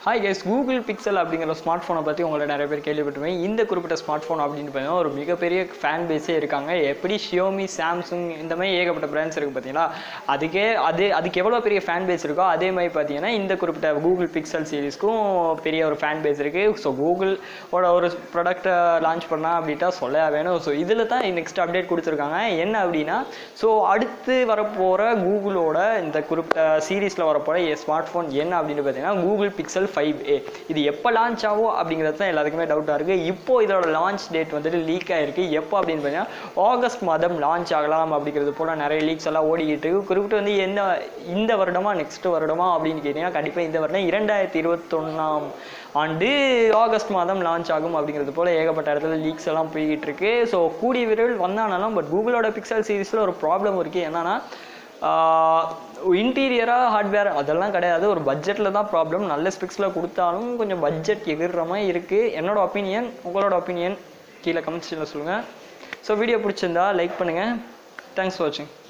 hi guys Google Pixel அப்படிங்கிற smart ஃபோனை பற்றி உங்களை நிறைய பேர் கேள்விப்பட்டிருப்பேன் இந்த குறிப்பிட்ட ஸ்மார்ட் ஃபோன் அப்படின்னு பார்த்தீங்கன்னா ஒரு மிகப்பெரிய ஃபேன் பேஸே இருக்காங்க எப்படி ஷியோமி சாம்சங் இந்த மாதிரி ஏகப்பட்ட பிராண்ட்ஸ் இருக்குது பார்த்தீங்களா அதுக்கே அது அதுக்கு எவ்வளோ பெரிய ஃபேன் பேஸ் இருக்கோ அதே மாதிரி பார்த்தீங்கன்னா இந்த குறிப்பிட்ட கூகுள் பிக்சல் சீரிஸ்க்கும் பெரிய ஒரு ஃபேன் பேஸ் இருக்குது ஸோ கூகுளோட ஒரு ப்ராடக்ட்டை லான்ச் பண்ணா அப்படின்ட்டா சொல்ல வேணும் ஸோ இதில் தான் நெக்ஸ்ட் அப்டேட் கொடுத்துருக்காங்க என்ன அப்படின்னா ஸோ அடுத்து வரப்போகிற கூகுளோட இந்த குறிப்பிட்ட சீரீஸில் வரப்போகிற ஸ்மார்ட் ஃபோன் என்ன அப்படின்னு பார்த்தீங்கன்னா கூகுள் பிக்சல் ஃபைவ் ஏ இது எப்போ லான்ச் ஆகும் அப்படிங்கிறது தான் எல்லாத்துக்குமே டவுட்டாக இருக்குது இப்போ இதோட லான்ச் டேட் வந்துட்டு லீக் ஆயிருக்கு எப்போ அப்படின்னு பார்த்தீங்கன்னா ஆகஸ்ட் மாதம் லான்ச் ஆகலாம் அப்படிங்கிறது போல் நிறைய லீக்ஸ் எல்லாம் ஓடிக்கிட்டு இருக்கு குறிப்பிட்டு வந்து என்ன இந்த வருடமா நெக்ஸ்ட் வருடமா அப்படின்னு கேட்டிங்கன்னா கண்டிப்பாக இந்த வருடம் இரண்டாயிரத்தி இருபத்தொன்னாம் ஆண்டு ஆகஸ்ட் மாதம் லான்ச் ஆகும் அப்படிங்கிறது போல் ஏகப்பட்ட இடத்துல லீக்ஸ் எல்லாம் போய்கிட்டு இருக்கு ஸோ கூடிய விரைவில் வந்தானாலும் பட் கூகுளோட பிக்சல் சீரிஸில் ஒரு ப்ராப்ளம் இருக்குது என்னன்னா இன்டீரியராக ஹார்ட்வேர் அதெல்லாம் கிடையாது ஒரு பட்ஜெட்டில் தான் ப்ராப்ளம் நல்ல ஸ்பெக்ஸில் கொடுத்தாலும் கொஞ்சம் பட்ஜெட் எகிர்ற மாதிரி இருக்குது என்னோட ஒப்பீனியன் உங்களோட ஒப்பீனியன் கீழே கமெண்ட்ஸில் சொல்லுங்கள் ஸோ வீடியோ பிடிச்சிருந்தா லைக் பண்ணுங்கள் தேங்க்ஸ் ஃபார் வாட்சிங்